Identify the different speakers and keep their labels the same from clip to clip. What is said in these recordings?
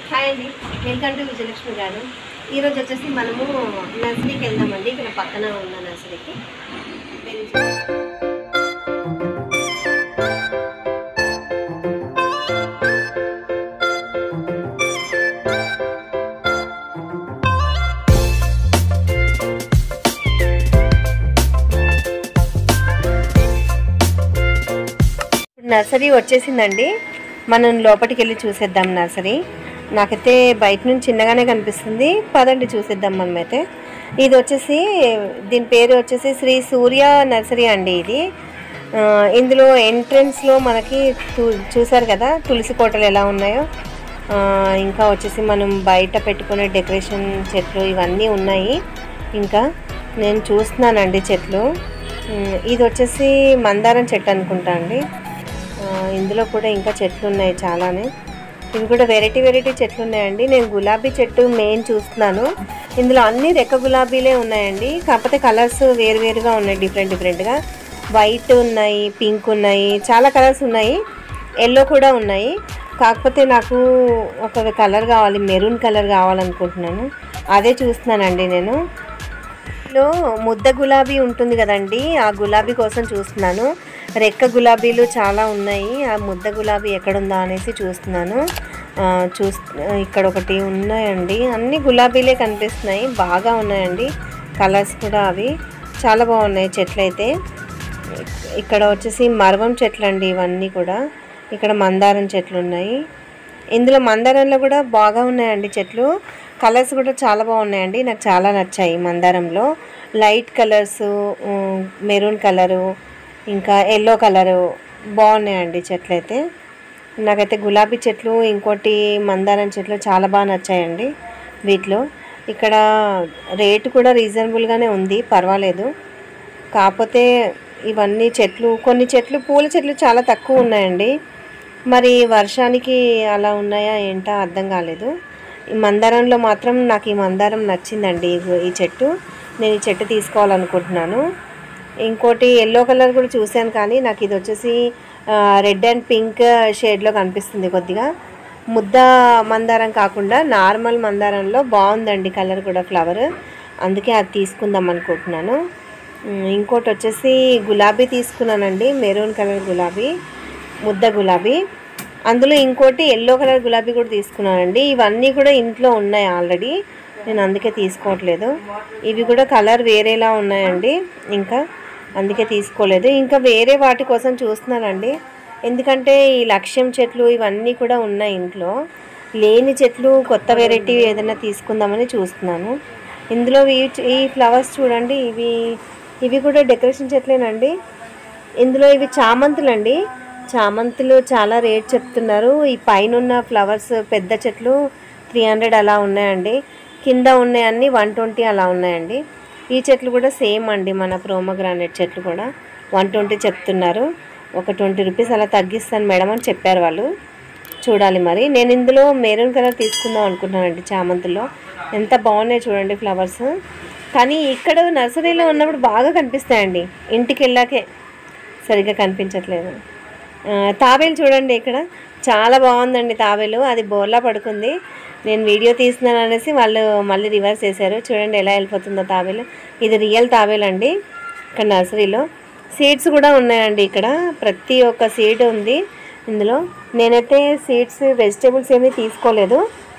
Speaker 1: hi అండి welcome to Vijayalakshmi గారు ఈరోజు వచ్చేసి మనము నర్సరీకి వెళ్దామండి ఇక్కడ పక్కన ఉన్న నర్సరీకి వెళ్ళి చూ- నర్సరీ వచ్చేసిందండి మనం లోపలికి వెళ్ళి చూసేద్దాం నర్సరీ నాకైతే బయట నుంచి చిన్నగానే కనిపిస్తుంది పదండి చూసేద్దాం మనమైతే ఇది వచ్చేసి దీని పేరు వచ్చేసి శ్రీ సూర్య నర్సరీ అండి ఇది ఆ, ఇందులో ఎంట్రన్స్లో మనకి చూ- చూసారు కదా తులసి కోటలు ఎలా ఉన్నాయో ఆ, ఇంకా వచ్చేసి మనం బయట పెట్టుకునే డెకరేషన్ చెట్లు ఇవన్నీ ఉన్నాయి ఇంకా నేను చూస్తున్నానండి చెట్లు ఉమ్, ఇది వచ్చేసి మందారం చెట్టు అనుకుంటా అండి ఆ, ఇందులో కూడా ఇంకా చెట్లు ఉన్నాయి చాలానే ఇవి కూడా వెరైటీ వెరైటీ చెట్లు ఉన్నాయండి నేను గులాబీ చెట్టు మెయిన్ చూస్తున్నాను ఇందులో అన్ని రెక్క గులాబీలే ఉన్నాయండి కాకపోతే కలర్స్ వేరువేరుగా ఉన్నాయి డిఫరెంట్ డిఫరెంట్గా వైట్ ఉన్నాయి పింక్ ఉన్నాయి చాలా కలర్స్ ఉన్నాయి ఎల్లో కూడా ఉన్నాయి కాకపోతే నాకు ఒక కలర్ కావాలి మెరూన్ కలర్ కావాలనుకుంటున్నాను అదే చూస్తున్నానండి నేను లో ముద్ద గులాబీ ఉంటుంది కదండి ఆ గులాబీ కోసం చూస్తున్నాను రెక్క గులాబీలు చాలా ఉన్నాయి ఆ ముద్ద గులాబీ ఎక్కడుందా అనేసి చూస్తున్నాను ఆ, చూస్ ఇక్కడ ఒకటి ఉన్నాయండి అన్ని గులాబీలే కనిపిస్తున్నాయి బాగా ఉన్నాయండి కలర్స్ కూడా అవి చాలా బాగున్నాయి చెట్లు అయితే ఇక్కడ వచ్చేసి మరవం చెట్లు అండి ఇవన్నీ కూడా ఇక్కడ మందారం చెట్లు ఉన్నాయి ఇందులో మందారంలో కూడా బాగా ఉన్నాయండి చెట్లు కలర్స్ కూడా చాలా బాగున్నాయండి నాకు చాలా నచ్చాయి మందారంలో లైట్ కలర్స్ మెరూన్ కలరు ఇంకా ఎల్లో కలరు బాగున్నాయండి చెట్లు అయితే నాకైతే గులాబీ చెట్లు ఇంకోటి మందారం చెట్లు చాలా బాగా నచ్చాయండి వీటిలో ఇక్కడ రేటు కూడా రీజనబుల్గానే ఉంది పర్వాలేదు కాకపోతే ఇవన్నీ చెట్లు కొన్ని చెట్లు పూల చెట్లు చాలా తక్కువ ఉన్నాయండి మరి వర్షానికి అలా ఉన్నాయా ఏంటో అర్థం కాలేదు ఈ మందారంలో మాత్రం నాకు ఈ మందారం నచ్చిందండి ఈ- ఈ చెట్టు నేను ఈ చెట్టు తీసుకోవాలనుకుంటున్నాను ఇంకోటి ఎల్లో కలర్ కూడా చూశాను కానీ నాకు ఇది వచ్చేసి రెడ్ అండ్ పింక్ షేడ్లో కనిపిస్తుంది కొద్దిగా ముద్ద మందారం కాకుండా నార్మల్ మందారంలో బాగుందండి కలర్ కూడా ఫ్లవర్ అందుకే అది తీసుకుందాం అనుకుంటున్నాను ఉమ్, ఇంకోటి వచ్చేసి గులాబీ తీసుకున్నానండి మెరూన్ కలర్ గులాబీ ముద్ద గులాబీ అందులో ఇంకోటి ఎల్లో కలర్ గులాబీ కూడా తీసుకున్నానండి ఇవన్నీ కూడా ఇంట్లో ఉన్నాయి ఆల్రెడీ నేను అందుకే తీసుకోవట్లేదు ఇవి కూడా కలర్ వేరేలా ఉన్నాయండి ఇంకా అందుకే తీసుకోలేదు ఇంకా వేరే వాటి కోసం చూస్తున్నానండి ఎందుకంటే ఈ లక్ష్యం చెట్లు ఇవన్నీ కూడా ఉన్నాయి ఇంట్లో లేని చెట్లు కొత్త వెరైటీ ఏదైనా తీసుకుందామని చూస్తున్నాను ఇందులో ఈ- ఈ ఫ్లవర్స్ చూడండి ఇవి ఇవి కూడా డెకరేషన్ చెట్లేనండి ఇందులో ఇవి చామంతులు అండి చామంతులు చాలా రేట్ చెప్తున్నారు ఈ పైన ఉన్న ఫ్లవర్స్ పెద్ద చెట్లు త్రీ హండ్రెడ్ అలా ఉన్నాయండి కింద ఉన్నాయన్నీ వన్ ట్వంటీ అలా ఉన్నాయండి ఈ చెట్లు కూడా సేమ్ అండి మన ప్రోమోగ్రానైట్ చెట్లు కూడా వన్ ట్వంటీ చెప్తున్నారు ఒక ట్వంటీ రూపీస్ అలా తగ్గిస్తాను మేడం అని చెప్పారు వాళ్ళు చూడాలి మరి నేను ఇందులో మెరూన్ కలర్ తీసుకుందాం అనుకుంటున్నానండి చామంతుల్లో ఎంత బాగున్నాయి చూడండి ఫ్లవర్స్ కానీ ఇక్కడ నర్సరీలో ఉన్నప్పుడు బాగా కనిపిస్తాయండి ఇంటికి వెళ్ళాకే సరిగ్గా కనిపించట్లేదు ఆ, తాబేలు చూడండి ఇక్కడ చాలా బాగుందండి తాబేలు అది బోర్లా పడుకుంది నేను వీడియో తీస్తున్నాను అనేసి వాళ్ళు మళ్ళీ రివర్స్ చేశారు చూడండి ఎలా వెళ్ళిపోతుందో తాబేలు ఇది రియల్ తాబేలు అండి ఇక్కడ నర్సరీలో సీడ్స్ కూడా ఉన్నాయండి ఇక్కడ ప్రతి ఒక్క సీడ్ ఉంది ఇందులో నేనైతే సీడ్స్ వెజిటేబుల్స్ ఏమీ తీసుకోలేదు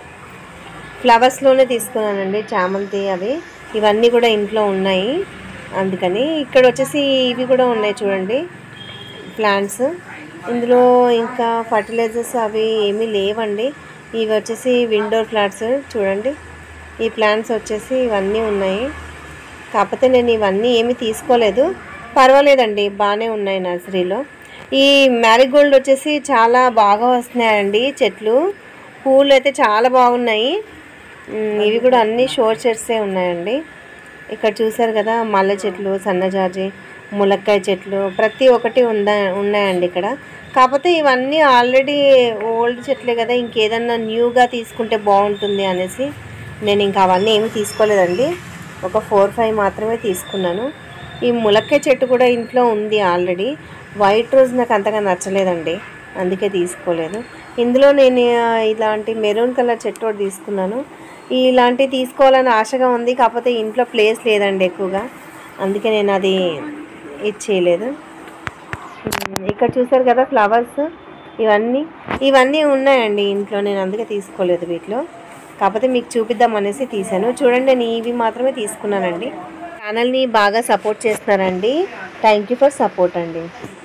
Speaker 1: ఫ్లవర్స్లోనే తీసుకున్నానండి చామంతి అవి ఇవన్నీ కూడా ఇంట్లో ఉన్నాయి అందుకని ఇక్కడ వచ్చేసి ఇవి కూడా ఉన్నాయి చూడండి ప్లాంట్స్ ఇందులో ఇంకా ఫర్టిలైజర్స్ అవి ఏమీ లేవండి ఇవి వచ్చేసి విండోర్ ఫ్లాట్స్ చూడండి ఈ ప్లాంట్స్ వచ్చేసి ఇవన్నీ ఉన్నాయి కాకపోతే నేను ఇవన్నీ ఏమీ తీసుకోలేదు పర్వాలేదండి బాగానే ఉన్నాయి నర్సరీలో ఈ మ్యారీగోల్డ్ వచ్చేసి చాలా బాగా వస్తున్నాయండి చెట్లు పూలు అయితే చాలా బాగున్నాయి ఉమ్, ఇవి కూడా అన్ని షోర్ చెట్సే ఉన్నాయండి ఇక్కడ చూసారు కదా మల్లె చెట్లు సన్నజాజి ములక్కాయ చెట్లు ప్రతి ఒక్కటి ఉందా ఉన్నాయండి ఇక్కడ కాకపోతే ఇవన్నీ ఆల్రెడీ ఓల్డ్ చెట్లే కదా ఇంకేదన్నా న్యూగా తీసుకుంటే బాగుంటుంది అనేసి నేను ఇంకా అవన్నీ ఏమీ తీసుకోలేదండి ఒక ఫోర్ ఫైవ్ మాత్రమే తీసుకున్నాను ఈ ములక్కాయ చెట్టు కూడా ఇంట్లో ఉంది ఆల్రెడీ వైట్ రోజ్ నాకు అంతగా నచ్చలేదండి అందుకే తీసుకోలేదు ఇందులో నేను ఆ, ఇలాంటి మెరూన్ కలర్ చెట్టు ఒకటి తీసుకున్నాను ఇలాంటివి తీసుకోవాలని ఆశగా ఉంది కాకపోతే ఇంట్లో ప్లేస్ లేదండి ఎక్కువగా అందుకే నేను అది ఇది చేయలేదు ఉమ్, ఇక్కడ చూసారు కదా ఫ్లవర్స్ ఇవన్నీ ఇవన్నీ ఉన్నాయండి ఇంట్లో నేను అందుకే తీసుకోలేదు వీటిలో కాకపోతే మీకు చూపిద్దాం అనేసి తీసాను చూడండి నేను ఇవి మాత్రమే తీసుకున్నానండి ఛానల్ని బాగా సపోర్ట్ చేస్తున్నారండి థ్యాంక్ యూ ఫర్ సపోర్ట్ అండి